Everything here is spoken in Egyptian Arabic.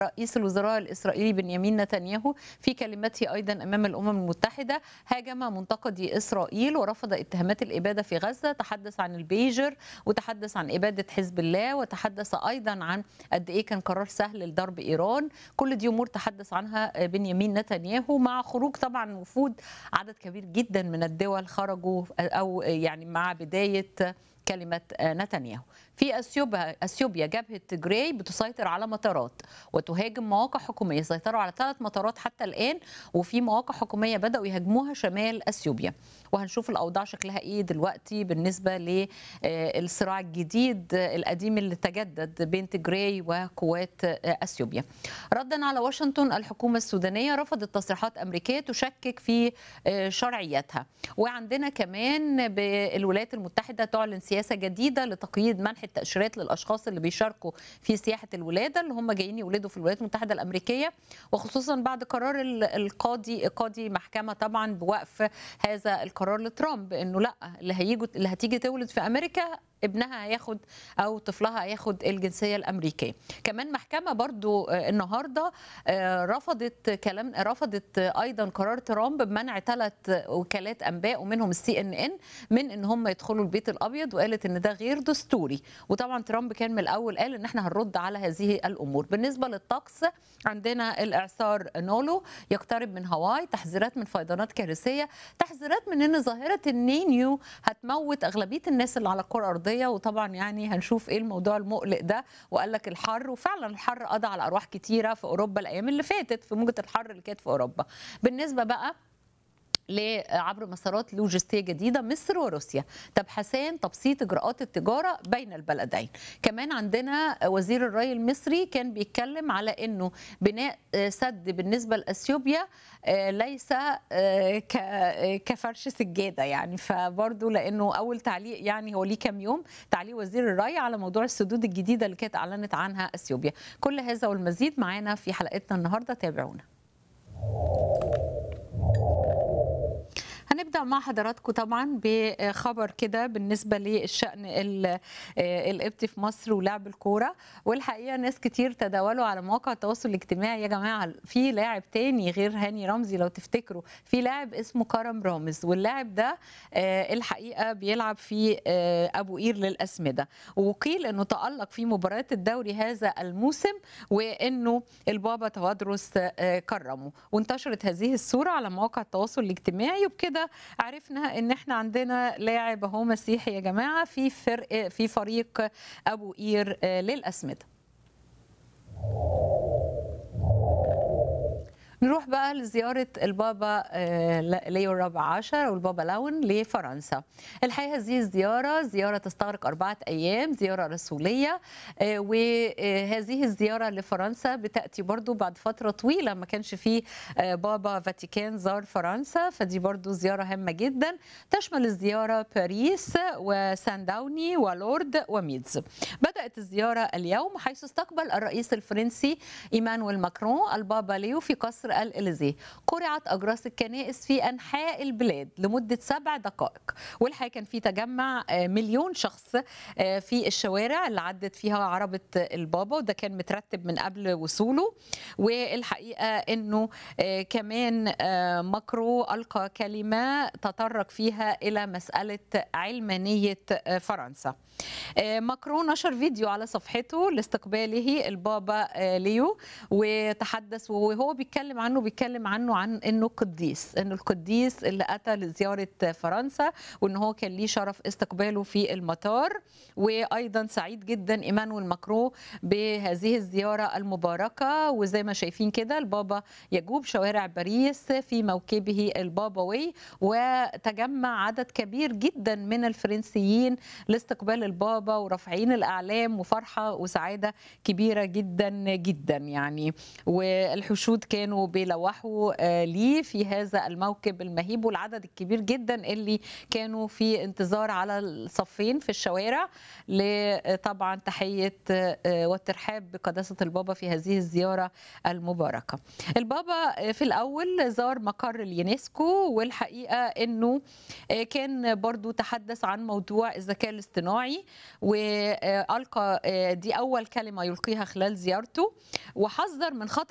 رئيس الوزراء الإسرائيلي بنيامين نتنياهو في كلمته أيضا أمام الأمم المتحدة هاجم منتقدي إسرائيل ورفض اتهامات الإبادة في غزة تحدث عن البيجر وتحدث عن إبادة حزب الله وتحدث أيضا عن قد إيه كان قرار سهل لضرب إيران كل دي أمور تحدث عنها بنيامين نتنياهو مع خروج طبعا وفود عدد كبير جدا من الدول خرجوا أو يعني مع بداية كلمة نتنياهو في أثيوبيا أثيوبيا جبهة تجراي بتسيطر على مطارات وتهاجم مواقع حكومية سيطروا على ثلاث مطارات حتى الآن وفي مواقع حكومية بدأوا يهاجموها شمال أثيوبيا وهنشوف الأوضاع شكلها إيه دلوقتي بالنسبة للصراع الجديد القديم اللي تجدد بين تجراي وقوات أثيوبيا ردا على واشنطن الحكومة السودانية رفضت تصريحات أمريكية تشكك في شرعيتها وعندنا كمان بالولايات المتحدة تعلن سياسة جديدة لتقييد منح التأشيرات للأشخاص اللي بيشاركوا في سياحة الولادة اللي هم جايين يولدوا في الولايات المتحدة الأمريكية وخصوصا بعد قرار القاضي قاضي محكمة طبعا بوقف هذا القرار لترامب انه لا اللي هيجوا اللي هتيجي تولد في امريكا ابنها هياخد او طفلها هياخد الجنسيه الامريكيه كمان محكمه برضو النهارده رفضت كلام رفضت ايضا قرار ترامب بمنع ثلاث وكالات انباء ومنهم السي ان ان من ان هم يدخلوا البيت الابيض وقالت ان ده غير دستوري وطبعا ترامب كان من الاول قال ان احنا هنرد على هذه الامور بالنسبه للطقس عندنا الاعصار نولو يقترب من هاواي تحذيرات من فيضانات كارثيه تحذيرات من ان ظاهره النينيو هتموت اغلبيه الناس اللي على الكره الارضيه الارضيه وطبعا يعني هنشوف ايه الموضوع المقلق ده وقال لك الحر وفعلا الحر قضى على ارواح كتيره في اوروبا الايام اللي فاتت في موجه الحر اللي كانت في اوروبا بالنسبه بقى عبر مسارات لوجستيه جديده مصر وروسيا تبحثان تبسيط اجراءات التجاره بين البلدين كمان عندنا وزير الري المصري كان بيتكلم على انه بناء سد بالنسبه لاثيوبيا ليس كفرش سجاده يعني فبرضه لانه اول تعليق يعني هو ليه كام يوم تعليق وزير الري على موضوع السدود الجديده اللي كانت اعلنت عنها اثيوبيا كل هذا والمزيد معانا في حلقتنا النهارده تابعونا هنبدا مع حضراتكم طبعا بخبر كده بالنسبه للشان القبطي في مصر ولعب الكوره والحقيقه ناس كتير تداولوا على مواقع التواصل الاجتماعي يا جماعه في لاعب تاني غير هاني رمزي لو تفتكروا في لاعب اسمه كرم رامز واللاعب ده الحقيقه بيلعب في ابو قير للاسمده وقيل انه تالق في مباريات الدوري هذا الموسم وانه البابا توادرس كرمه وانتشرت هذه الصوره على مواقع التواصل الاجتماعي وبكده عرفنا ان احنا عندنا لاعب اهو مسيحي يا جماعه في فرق في فريق ابو قير للاسمده نروح بقى لزيارة البابا ليو الرابع عشر والبابا لاون لفرنسا الحقيقة هذه الزيارة زيارة تستغرق أربعة أيام زيارة رسولية وهذه الزيارة لفرنسا بتأتي برضو بعد فترة طويلة ما كانش فيه بابا فاتيكان زار فرنسا فدي برضو زيارة هامة جدا تشمل الزيارة باريس وسان داوني ولورد وميدز بدأت الزيارة اليوم حيث استقبل الرئيس الفرنسي إيمانويل ماكرون البابا ليو في قصر الإليزيه قرعت أجراس الكنائس في أنحاء البلاد لمدة سبع دقائق والحقيقة كان في تجمع مليون شخص في الشوارع اللي عدت فيها عربة البابا وده كان مترتب من قبل وصوله والحقيقة أنه كمان ماكرو ألقى كلمة تطرق فيها إلى مسألة علمانية فرنسا ماكرون نشر فيديو على صفحته لاستقباله البابا ليو وتحدث وهو بيتكلم عنه بيتكلم عنه عن انه قديس انه القديس اللي اتى لزياره فرنسا وان هو كان ليه شرف استقباله في المطار وايضا سعيد جدا ايمانويل ماكرون بهذه الزياره المباركه وزي ما شايفين كده البابا يجوب شوارع باريس في موكبه البابوي وتجمع عدد كبير جدا من الفرنسيين لاستقبال البابا ورافعين الاعلام وفرحه وسعاده كبيره جدا جدا يعني والحشود كانوا بيلوحوا آه، ليه في هذا الموكب المهيب والعدد الكبير جدا اللي كانوا في انتظار على الصفين في الشوارع لطبعا تحيه آه، والترحاب بقداسه البابا في هذه الزياره المباركه. البابا في الاول زار مقر اليونسكو والحقيقه انه آه، كان برضو تحدث عن موضوع الذكاء الاصطناعي والقى آه، دي اول كلمه يلقيها خلال زيارته وحذر من خطر